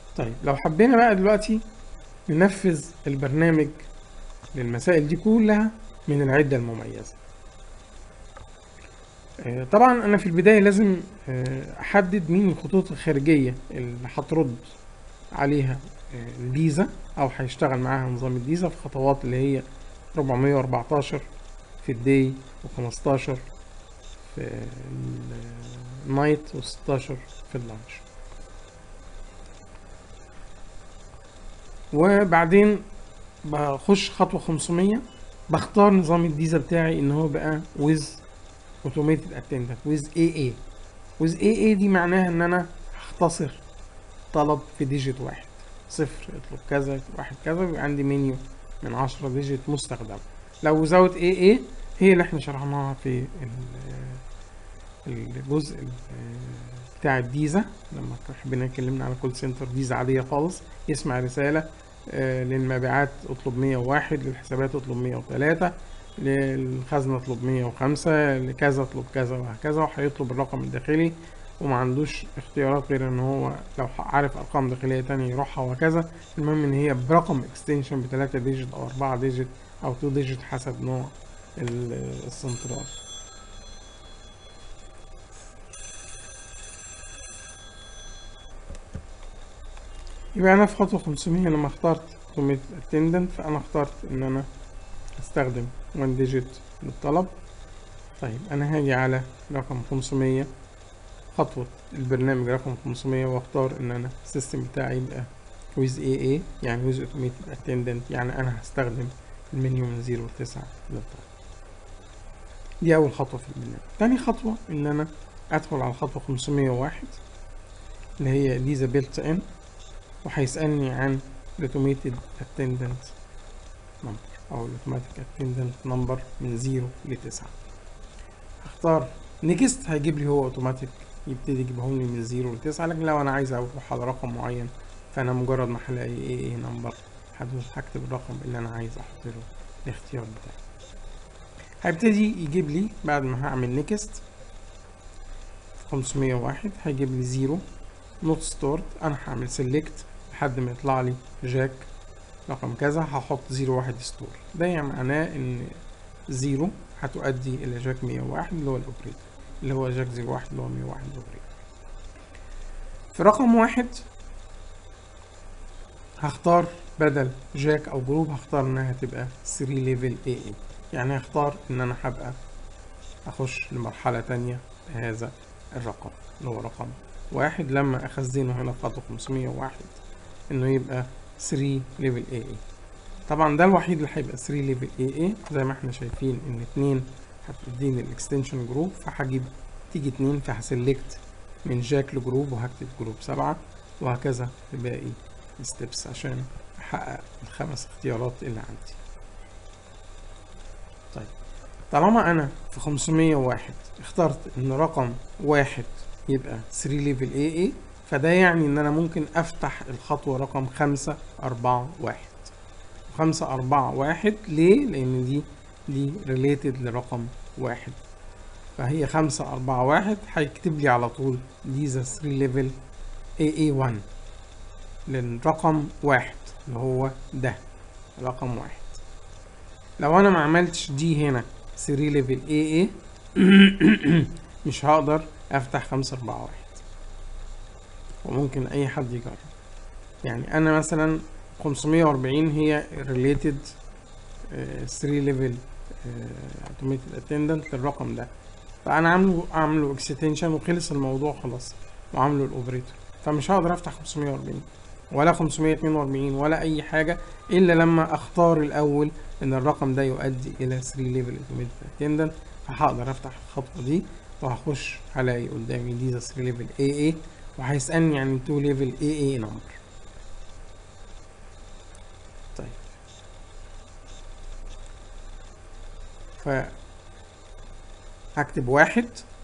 طيب لو حبينا بقى دلوقتي ننفذ البرنامج للمسائل دي كلها من العدة المميزة آه، طبعا انا في البداية لازم آه، احدد مين الخطوط الخارجية اللي هترد عليها آه، الفيزا او هيشتغل معاها نظام الفيزا في خطوات اللي هي 414 في الدي و15 في النايت و16 في اللانش وبعدين بخش خطوة 500 بختار نظام الفيزا بتاعي ان هو بقى with automated attendant with AA with AA دي معناها ان انا هختصر طلب في ديجيت واحد صفر اطلب كذا واحد كذا يبقى عندي منيو من عشرة ديجيت مستخدم لو زود AA هي اللي احنا شرحناها في الجزء بتاع الفيزا لما حبينا اتكلمنا على كول سنتر فيزا عادية خالص يسمع رسالة للمبيعات اطلب 101 للحسابات اطلب 103 للخزنة اطلب 105 لكذا اطلب كذا وهكذا وهيطلب الرقم الداخلي وما عندوش اختيارات غير ان هو لو عارف ارقام داخلية تانية يروحها وهكذا المهم ان هي برقم اكستنشن بتلاتة ديجيت او اربعة ديجيت او تو ديجيت حسب نوع السنترال يبقى انا في خطوة 500 لما اخترت automated attendant فانا اخترت ان انا استخدم 1 digit للطلب طيب انا هاجي على رقم 500 خطوة البرنامج رقم 500 واختار ان انا السيستم بتاعي يبقى with AA يعني with automated attendant يعني انا هستخدم المنيو من 0 ل 9 للطلب دي اول خطوة في البرنامج تاني خطوة ان انا ادخل على خطوة 501 اللي هي فيزا بيلت ان وهيسألني عن الاوتوميتد اتندنت نمبر او الاوتوماتيك اتندنت نمبر من زيرو لتسعة هختار نيكست هيجيب لي هو اوتوماتيك يبتدي يجيبهم لي من زيرو لتسعة لكن لو انا عايز اروح على رقم معين فانا مجرد ما هلاقي ايه ايه نمبر هدوس هكتب الرقم اللي انا عايز احط له الاختيار بتاعي هيبتدي يجيب لي بعد ما هعمل نيكست 501 هيجيب لي زيرو نوت ستورد انا هعمل سيلكت لحد ما يطلع لي جاك رقم كذا هحط زيرو واحد ستور ده يعني معناه ان زيرو هتؤدي الى جاك مية واحد اللي هو الاوبريتور اللي هو جاك زيرو واحد اللي هو مية واحد الاوبريتور في رقم واحد هختار بدل جاك او جروب هختار انها تبقى 3 ليفل اي اي يعني هختار ان انا هبقى اخش لمرحلة تانية بهذا الرقم اللي هو رقم واحد لما اخزنه هنا في خطوة 501 انه يبقى 3 ليفل اي اي طبعا ده الوحيد اللي هيبقى 3 ليفل اي اي زي ما احنا شايفين ان اتنين هتديني الاكستنشن جروب فهجيب تيجي اتنين فهسلكت من جاك لجروب وهكتب جروب سبعة وهكذا لباقي الستبس عشان احقق الخمس اختيارات اللي عندي طيب طالما انا في 501 اخترت ان رقم واحد يبقى 3 ليفل اي اي فده يعني ان انا ممكن افتح الخطوة رقم خمسة اربعة واحد خمسة اربعة واحد ليه؟ لان دي دي ريليتد لرقم واحد فهي خمسة اربعة واحد هيكتب لي على طول دي ذا 3 ليفل اي اي 1 للرقم واحد اللي هو ده رقم واحد لو انا ما عملتش دي هنا 3 ليفل اي اي مش هقدر افتح خمسة اربعة واحد وممكن اي حد يجرب يعني انا مثلا 540 هي related 3 ليفل automated attendant للرقم ده فانا عامله عامله اكستنشن وخلص الموضوع خلاص وعامله الاوبريتور فمش هقدر افتح 540 ولا 542 ولا اي حاجه الا لما اختار الاول ان الرقم ده يؤدي الى 3 ليفل automated attendant فهقدر افتح الخطوه دي وهخش هلاقي قدامي دي 3 ليفل اي اي وهيسألني عن 2 ليفل اي اي نمبر طيب ف هكتب واحد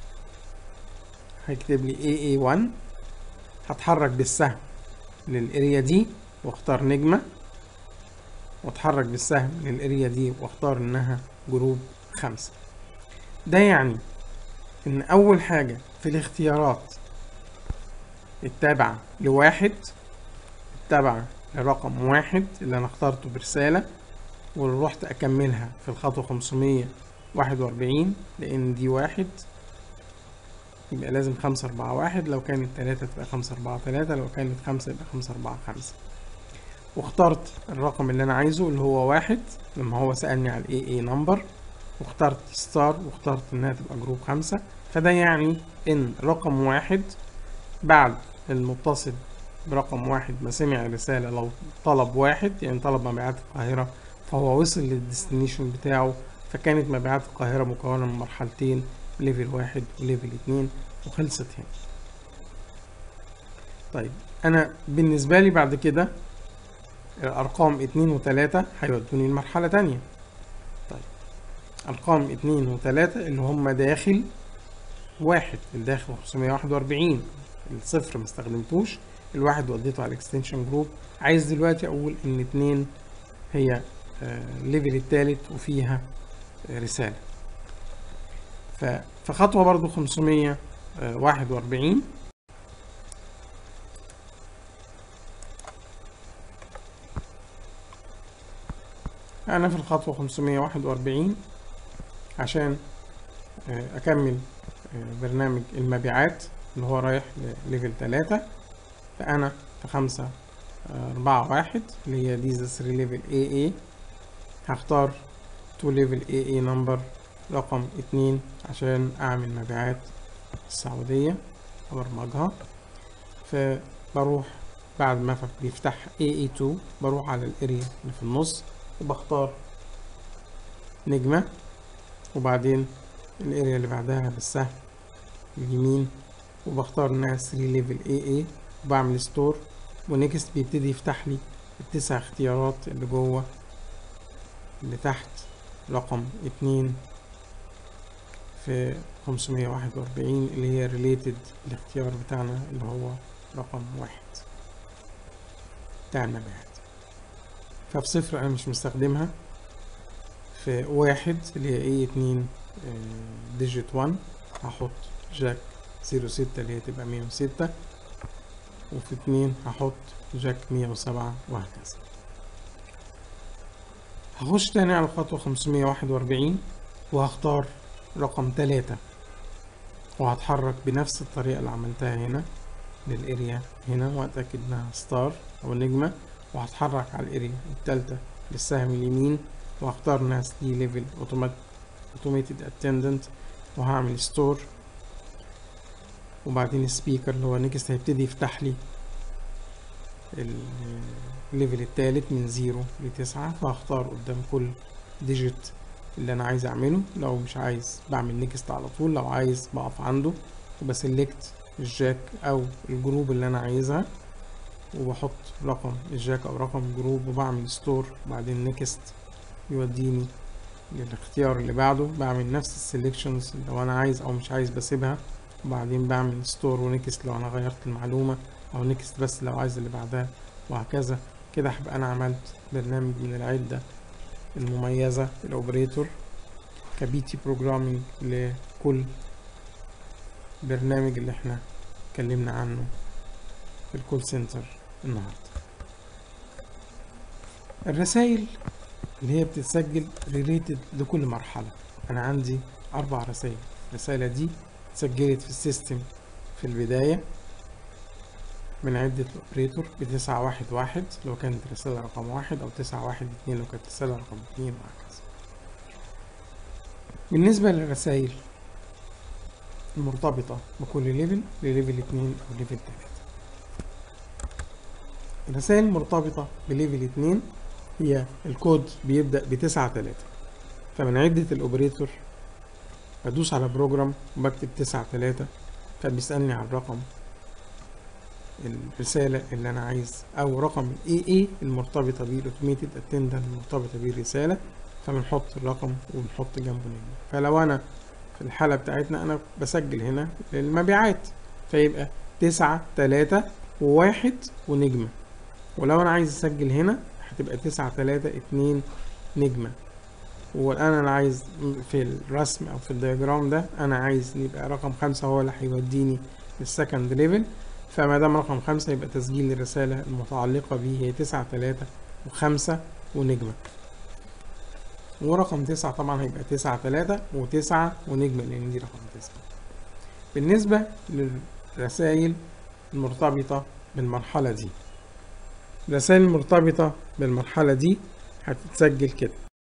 هيكتب لي اي اي 1 هتحرك بالسهم للاريا دي واختار نجمة واتحرك بالسهم للاريا دي واختار انها جروب خمسة ده يعني ان اول حاجة في الاختيارات التابعة لواحد تبع لرقم واحد اللي انا اخترته برسالة ورحت اكملها في الخطوة خمسمية واحد واربعين لان دي واحد يبقى لازم خمسة أربعة واحد لو كانت تلاتة تبقى خمسة أربعة تلاتة لو كانت خمسة يبقى خمسة أربعة خمسة واخترت الرقم اللي أنا عايزه اللي هو واحد لما هو سألني على ال AA number واخترت ستار واخترت إنها تبقى جروب خمسة فده يعني إن رقم واحد بعد المتصل برقم واحد ما سمع الرسالة لو طلب واحد يعني طلب مبيعات القاهرة فهو وصل للديستنيشن بتاعه فكانت مبيعات القاهرة مكونة من مرحلتين ليفل واحد وليفل اتنين وخلصت هنا طيب انا بالنسبة لي بعد كده الارقام اتنين وتلاتة هيودوني لمرحلة تانية طيب ارقام اتنين وتلاتة اللي هم داخل واحد اللي داخل خمسمية واحد واربعين الصفر ما استخدمتوش الواحد وديته على الاكستنشن جروب عايز دلوقتي اقول ان اتنين هي الليفل التالت وفيها آه، رسالة ف- فخطوة برضو خمسمية واحد وأربعين أنا في الخطوة خمسمية واحد وأربعين عشان آه، أكمل آه، برنامج المبيعات اللي هو رايح لليفل تلاتة فأنا في خمسة آه، أربعة واحد اللي هي دي ذا 3 ليفل AA هختار تو ليفل AA نمبر رقم اتنين عشان أعمل مبيعات السعودية أبرمجها فبروح بعد ما ف- بيفتح AA2 بروح على الاريا اللي في النص وبختار نجمة وبعدين الاريا اللي بعدها بالسهم اليمين وبختار انها 3 ليفل AA وبعمل ستور ونكست بيبتدي يفتح لي التسع اختيارات اللي جوه اللي تحت رقم اتنين في 541 اللي هي related الاختيار بتاعنا اللي هو رقم واحد بتاع المبيعات ففي صفر أنا مش مستخدمها في واحد اللي هي ايه اتنين ديجيت 1 هحط جاك زيرو ستة اللي هي تبقى مية وستة وفي اتنين هحط جاك مية وسبعة وهكذا هخش تاني على الخطوة خمسمية واحد وأربعين وهختار رقم تلاتة وهتحرك بنفس الطريقة اللي عملتها هنا للاريا هنا واتأكد انها ستار او نجمة وهتحرك على الاريا التالتة للسهم اليمين وهختار انها دي ليفل اوتوميتد اتندنت وهعمل ستور وبعدين السبيكر اللي هو نيكست هيبتدي يفتح لي الليفل التالت من زيرو لتسعة فهختار قدام كل ديجيت اللي انا عايز اعمله لو مش عايز بعمل نيكست على طول لو عايز بقف عنده وبسلكت الجاك او الجروب اللي انا عايزها وبحط رقم الجاك او رقم الجروب وبعمل ستور وبعدين نيكست يوديني للاختيار اللي بعده بعمل نفس السلكشنز لو انا عايز او مش عايز بسيبها وبعدين بعمل ستور ونيكست لو انا غيرت المعلومة او نيكست بس لو عايز اللي بعدها وهكذا كده هبقى انا عملت برنامج من العدة المميزة الاوبريتور كبي تي بروجرامينج لكل برنامج اللي احنا اتكلمنا عنه في الكول سنتر النهارده الرسائل اللي هي بتتسجل ريليتد لكل مرحلة أنا عندي أربع رسائل الرسالة دي اتسجلت في السيستم في البداية من عدة الأوبريتور بتسعة واحد واحد لو كانت رسالة رقم واحد أو تسعة واحد اتنين لو كانت رسالة رقم اتنين وهكذا بالنسبة للرسائل المرتبطة بكل ليفل لليفل اتنين أو ليفل تلاتة الرسائل المرتبطة بليفل اتنين هي الكود بيبدأ بتسعة تلاتة فمن عدة الأوبريتور بدوس على بروجرام وبكتب تسعة تلاتة فبيسألني عن رقم الرسالة اللي أنا عايز أو رقم ال AA المرتبطة بيه الأوتوميتد اتندنت المرتبطة بيه الرسالة فبنحط الرقم وبنحط جنبه نجمة فلو أنا في الحالة بتاعتنا أنا بسجل هنا للمبيعات فيبقى تسعة تلاتة وواحد ونجمة ولو أنا عايز أسجل هنا هتبقى تسعة تلاتة اتنين نجمة وانا انا عايز في الرسم او في الدياجرام ده انا عايز يبقى رقم خمسة هو اللي هيوديني للسكند ليفل فما دام رقم خمسة يبقى تسجيل الرسالة المتعلقة به هي تسعة تلاتة وخمسة ونجمة ورقم تسعة طبعا هيبقى تسعة تلاتة وتسعة ونجمة لأن دي رقم تسعة بالنسبة للرسائل المرتبطة بالمرحلة دي الرسائل المرتبطة بالمرحلة دي هتتسجل كده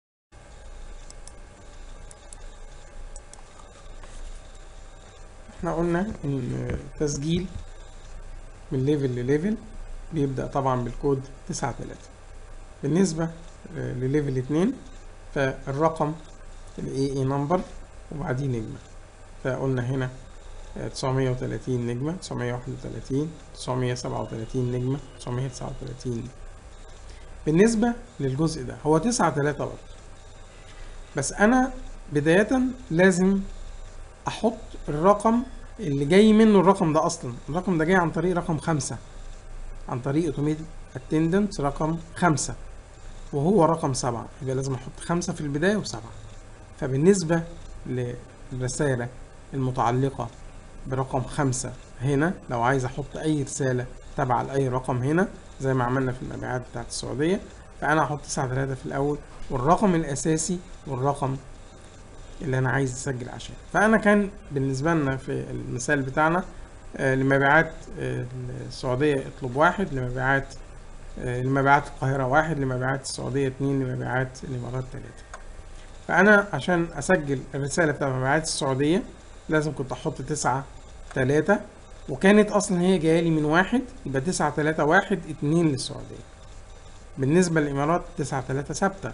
احنا قلنا ان تسجيل من ليفل لليفل بيبدأ طبعا بالكود تسعة تلاتة بالنسبة لليفل اتنين فالرقم ال AA نمبر وبعديه نجمة فقلنا هنا تسعمية وتلاتين نجمة تسعمية واحد وتلاتين تسعمية سبعة وتلاتين نجمة تسعمية تسعة وتلاتين بالنسبة للجزء ده هو تسعة تلاتة برضه بس أنا بداية لازم أحط الرقم اللي جاي منه الرقم ده أصلا الرقم ده جاي عن طريق رقم خمسة عن طريق اوتوميتد اتندنت رقم خمسة وهو رقم سبعة يبقى لازم أحط خمسة في البداية وسبعة فبالنسبة للرسالة المتعلقة برقم خمسة هنا لو عايز أحط أي رسالة تبع لأي رقم هنا زي ما عملنا في المبيعات بتاعت السعودية فأنا هحط تسعة تلاتة في الأول والرقم الأساسي والرقم اللي أنا عايز أسجل عشان فأنا كان بالنسبة لنا في المثال بتاعنا آه، لمبيعات آه، السعودية اطلب واحد لمبيعات آه، لمبيعات القاهرة واحد لمبيعات السعودية اتنين لمبيعات الإمارات تلاتة فأنا عشان أسجل الرسالة بتاع مبيعات السعودية لازم كنت أحط تسعة تلاتة وكانت أصلا هي جاية لي من واحد يبقى تسعة تلاتة واحد اتنين للسعودية بالنسبة للإمارات تسعة تلاتة ثابتة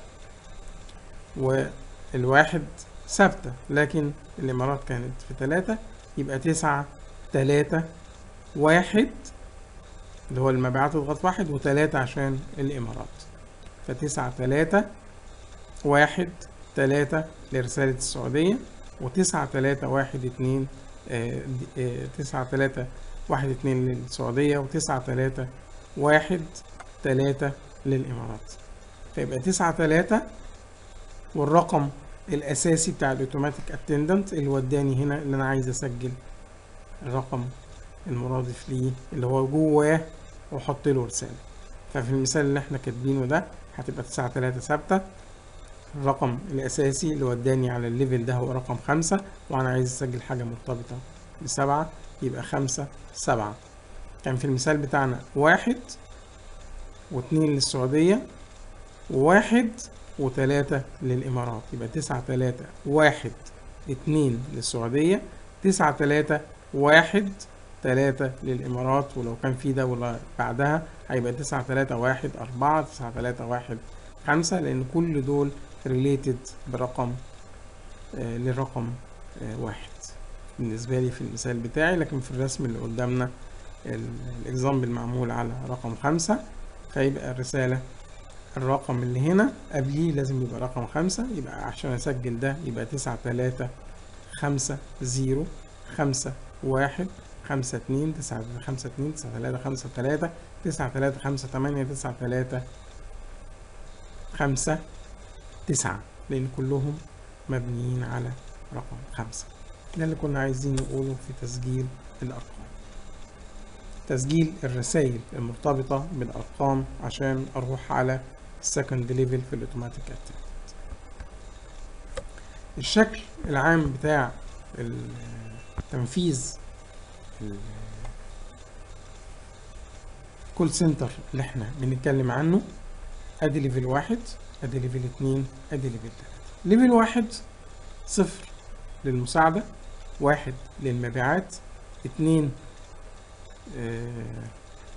والواحد ثابتة لكن الإمارات كانت في تلاتة يبقى تسعة تلاتة واحد اللي هو المبيعات اضغط واحد وتلاتة عشان الإمارات فتسعة تلاتة واحد تلاتة لرسالة السعودية وتسعة تلاتة واحد اتنين آه، دي- آه، تسعة تلاتة واحد اتنين للسعودية وتسعة تلاتة واحد تلاتة للإمارات فيبقى تسعة تلاتة والرقم الأساسي بتاع الأوتوماتيك اتندنت اللي وداني هنا اللي أنا عايز أسجل الرقم المرادف ليه اللي هو جواه وأحط له رسالة ففي المثال اللي احنا كاتبينه ده هتبقى تسعة تلاتة ثابتة الرقم الأساسي اللي وداني على الليفل ده هو رقم خمسة وأنا عايز أسجل حاجة مرتبطة بسبعة يبقى خمسة سبعة كان في المثال بتاعنا واحد واتنين للسعودية وواحد وتلاتة للإمارات يبقى تسعة تلاتة واحد اتنين للسعودية تسعة تلاتة واحد تلاتة للإمارات ولو كان في دولة بعدها هيبقى تسعة تلاتة واحد أربعة تسعة تلاتة واحد خمسة لأن كل دول ريليتد برقم آه لرقم آه واحد بالنسبة لي في المثال بتاعي لكن في الرسم اللي قدامنا الإكزامبل معمول على رقم خمسة فيبقى الرسالة الرقم اللي هنا قبليه لازم يبقى رقم خمسة يبقى عشان أسجل ده يبقى تسعة تلاتة خمسة زيرو خمسة واحد خمسة اتنين تسعة خمسة اتنين تسعة تلاتة خمسة تلاتة تسعة تلاتة خمسة تمانية تسعة تلاتة خمسة تسعة لأن كلهم مبنيين على رقم خمسة ده اللي كنا عايزين نقوله في تسجيل الأرقام تسجيل الرسائل المرتبطة بالأرقام عشان أروح على السكند ليفل في الأوتوماتيك اتنت الشكل العام بتاع تنفيذ الكول سنتر اللي احنا بنتكلم عنه ادي ليفل واحد ادي ليفل اتنين ادي ليفل تلاتة ليفل واحد صفر للمساعدة واحد للمبيعات اتنين آه،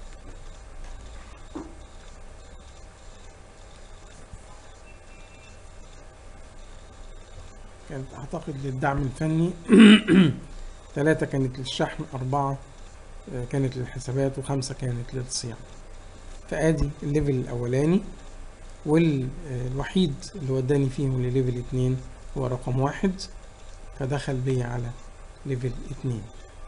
كانت اعتقد للدعم الفني ثلاثة كانت للشحن أربعة آه، كانت للحسابات وخمسة كانت للصيانة فادي الليفل الاولاني والوحيد اللي وداني فيهم لليفل اتنين هو رقم واحد فدخل بي على ليفل اتنين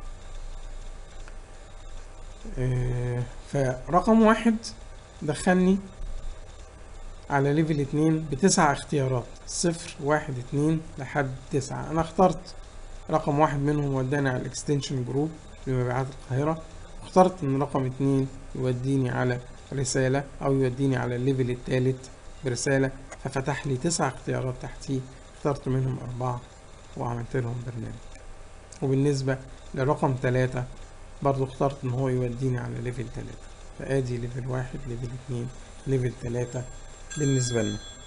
آه، فرقم واحد دخلني على ليفل اتنين بتسع اختيارات صفر واحد اتنين لحد تسعة انا اخترت رقم واحد منهم وداني على الاكستنشن جروب لمبيعات القاهرة اخترت ان رقم اتنين يوديني على رسالة او يوديني على الليفل التالت برسالة ففتح لي تسع اختيارات تحتيه اخترت منهم اربعة وعملت لهم برنامج وبالنسبة لرقم تلاتة برضو اخترت ان هو يوديني على ليفل تلاتة فادي ليفل واحد ليفل اتنين ليفل تلاتة بالنسبة لنا